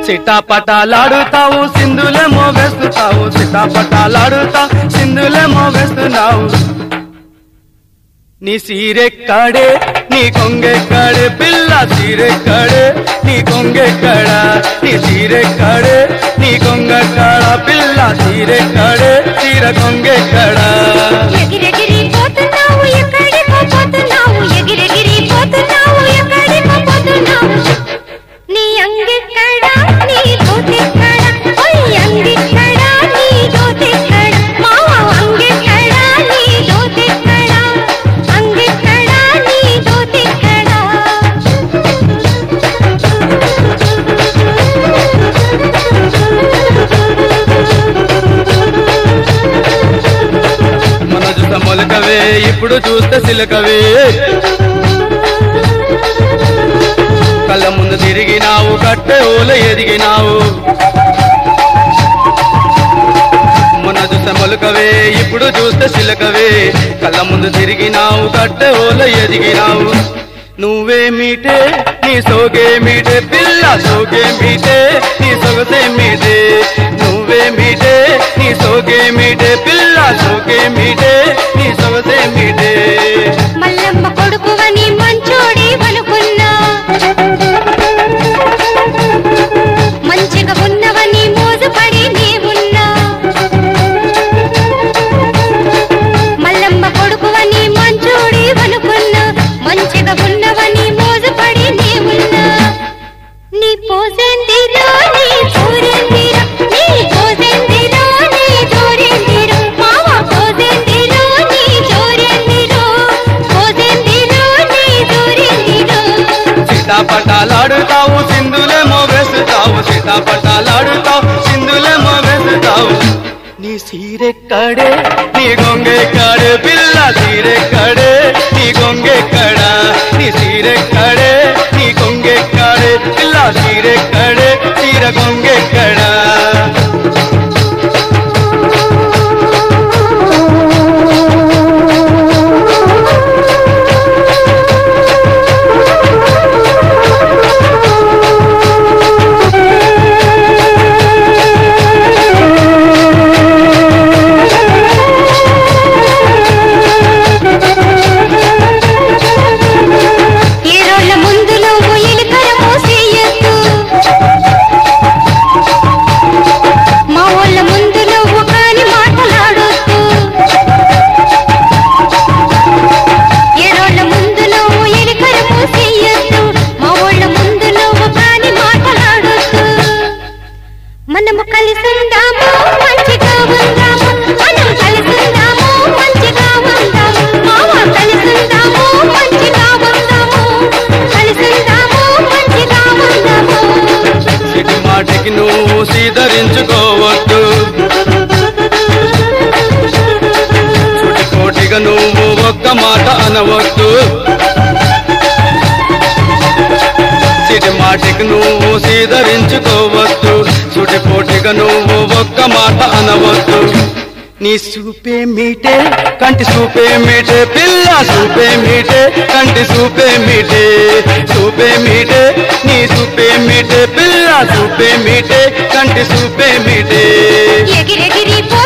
చిటాపటాలాడుతావు సింధులేమో వేస్తున్నావు చిటాపటాలాడుతావు సింధులేమో వేస్తున్నావు నీ సీరెక్కడే నీ కొంగెక్కడే పిల్ల సీరెక్కడే నీ కొంగెక్కడ నీ సీరెక్కడే నీ కొంగెక్కడ పిల్ల సీరెక్కడే సీర కొంగెక్కడ ఎగిరెగిరి పోతున్నావు ఎక్కడికో పోతున్నావు ఎగిరెగిరి పోతున్నావు ఎక్కడికో పోతున్నావు నీ అంగెక్కడ నీ దోతెక్కడ ఓయ్ అంగెక్కడ నీ దోతెక్కడ మావ అంగెక్కడ నీ దోతెక్కడ అంగెక్కడ నీ దోతెక్కడ మన చూత మొలకవే ఇప్పుడు చూస్తే సిలకవే కళ్ళ ముందు తిరిగినావు కట్టె ఓల ఎదిగినావు మన చూస్తే మొలకవే ఇప్పుడు చూస్తే సిలకవే కళ్ళ ముందు తిరిగినావు కట్టె ఓల ఎదిగినావు నువ్వే మీటే నీ సోగే మీటే పిల్ల సోగే మీటే నీ సొగసే మీటే నువ్వే మీటే నీ సోగే మీటే పిల్ల సోగే మీటే నీ సొగసే మీటే మల్లమ్మ కొడుకువని మంచోడి వనుకున్నా మంచిగా ఉన్నవని మోజుపడి నీవున్నా మల్లమ్మ కొడుకువని మంచోడి వనుకున్నా మంచిగా ఉన్నవని మోజుపడి నీవున్నా నీ పోసెందిరో నీ చూరెందిరో నీ పోసెందిరో నీ చూరెందిరో మావ పోసెందిరో నీ చూరెందిరో పోసెందిరో నీ చూరెందిరో సీతాపటాలాడుతావు సింధులేమో వేస్తావు సీతాపటాలాడుతావు సింధులేమో వేస్తావు నీ సీరెక్కడే నీ గొంగెక్కడే పిల్ల సీరెక్కడే నీ గొంగెక్కడ నీ సీరెక్కడే నీ గొంగెక్కడే పిల్ల సీరెక్కడే సీర గొంగెక్కడా ఈ రోజుల ముందు నువ్వు ఎలుకల మోసేయొద్దు మా వాళ్ళ ముందు నువ్వు కాని మాటలాడొద్దు ఈ రోజుల ముందు నువ్వు ఎలుకల మోసేయొద్దు మా వాళ్ళ ముందు నువ్వు కాని మాటలాడొద్దు మనము కలిసి ఉందాము మంచిగా ఉందాము మనం కలిసి ఉందాము మంచిగా ఉందాము మామ కలిసి ఉందాము మంచిగా ఉందాము కలిసి ఉందాము మంచిగా ఉందాము సిటి మాటికి నువ్వు సీదరించుకోవద్దు చుటి కోటిగా నువ్వు ఒక్క మాట అనవద్దు సిటి మాటికి నువ్వు సీదరించుకోవద్దు చుటి కోటిగా నువ్వు ఒక్క మాట అనవద్దు నీ సూపే మీటే కంటి సూపే మీటే పిల్ల సూపే మీటే కంటి సూపే మీటే సూపే మీటే నీ సూపే మీటే పిల్ల సూపే మీటే కంటి సూపే మీటే ఎగిరెగిరి పో